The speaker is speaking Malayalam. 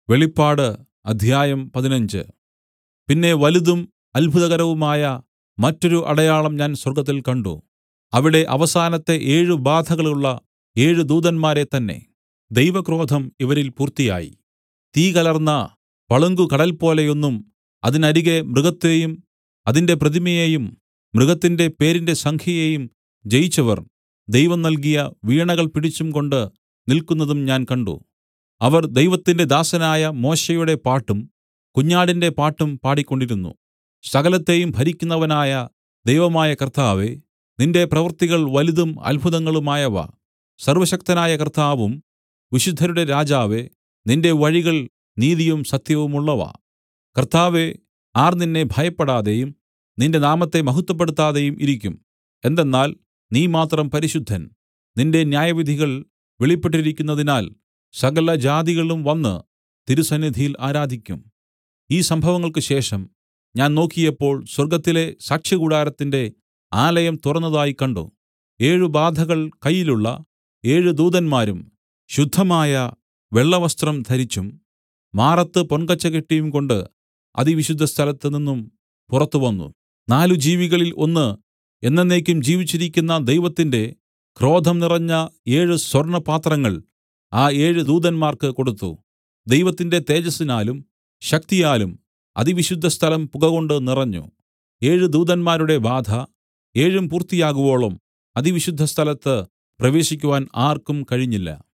വെളിപ്പാട് അധ്യായം പതിനഞ്ച് പിന്നെ വലുതും അത്ഭുതകരവുമായ മറ്റൊരു അടയാളം ഞാൻ സ്വർഗ്ഗത്തിൽ കണ്ട് അവിടെ അവസാനത്തെ ഏഴ് ബാധകളുള്ള ഏഴ് ദൂതന്മാരെ തന്നെ ദൈവക്രോധം ഇവരിൽ പൂർത്തിയായി തീ കലർന്ന പളുങ്കുകടൽപോലെയൊന്നും അതിനരികെ മൃഗത്തെയും അതിന്റെ പ്രതിമയെയും മൃഗത്തിന്റെ പേരിന്റെ സംഖ്യയെയും ജയിച്ചവർ ദൈവം നൽകിയ വീണകൾ പിടിച്ചുംകൊണ്ട് നില്ക്കുന്നതും ഞാൻ കണ്ട് അവർ ദൈവത്തിന്റെ ദാസനായ മോശെയുടെ പാട്ടും കുഞ്ഞാടിന്റെ പാട്ടും പാടിക്കൊണ്ടിരുന്നു സകലത്തെയും ഭരിക്കുന്നവനായ ദൈവമായ കർത്താവേ നിന്റെ പ്രവൃത്തികൾ വലുതും അത്ഭുതങ്ങളുമായവ സർവ്വശക്തനായ കർത്താവും വിശുദ്ധരുടെ രാജാവേ നിന്റെ വഴികൾ നീതിയും സത്യവുമുള്ളവ കർത്താവേ ആർ നിന്നെ ഭയപ്പെടാതെയും നിന്റെ നാമത്തെ മഹത്വപ്പെടുത്താതെയും ഇരിക്കും എന്തെന്നാൽ നീ മാത്രം പരിശുദ്ധൻ നിന്റെ ന്യായവിധികൾ വെളിപ്പെട്ടിരിക്കുന്നതിനാൽ സകല ജാതികളും വന്ന് തിരുസന്നിധിയിൽ ആരാധിക്കും ഈ സംഭവങ്ങൾക്ക് ശേഷം ഞാൻ നോക്കിയപ്പോൾ സ്വർഗ്ഗത്തിലെ സാക്ഷ്യകൂടാരത്തിന്റെ ആലയം തുറന്നതായി കണ്ട് ഏഴ് ബാധകൾ കയ്യിലുള്ള ഏഴ് ദൂതന്മാരും ശുദ്ധമായ വെള്ളവസ്ത്രം ധരിച്ചും മാറത്ത് പൊൻകച്ച കെട്ടിയുംകൊണ്ട് അതിവിശുദ്ധസ്ഥലത്ത് നിന്നും പുറത്തു വന്നു നാല് ജീവികളിൽ ഒന്ന് എന്നെന്നേക്കും ജീവിച്ചിരിക്കുന്ന ദൈവത്തിന്റെ ക്രോധം നിറഞ്ഞ ഏഴ് സ്വർണ്ണപാത്രങ്ങൾ ആ ഏഴ് ദൂതന്മാർക്ക് കൊടുത്തു ദൈവത്തിന്റെ തേജസ്സിനാലും ശക്തിയാലും അതിവിശുദ്ധസ്ഥലം പുകകൊണ്ട് നിറഞ്ഞു ഏഴ് ദൂതന്മാരുടെ ബാധ ഏഴും പൂർത്തിയാകുവോളം അതിവിശുദ്ധസ്ഥലത്ത് പ്രവേശിക്കുവാൻ ആർക്കും കഴിഞ്ഞില്ല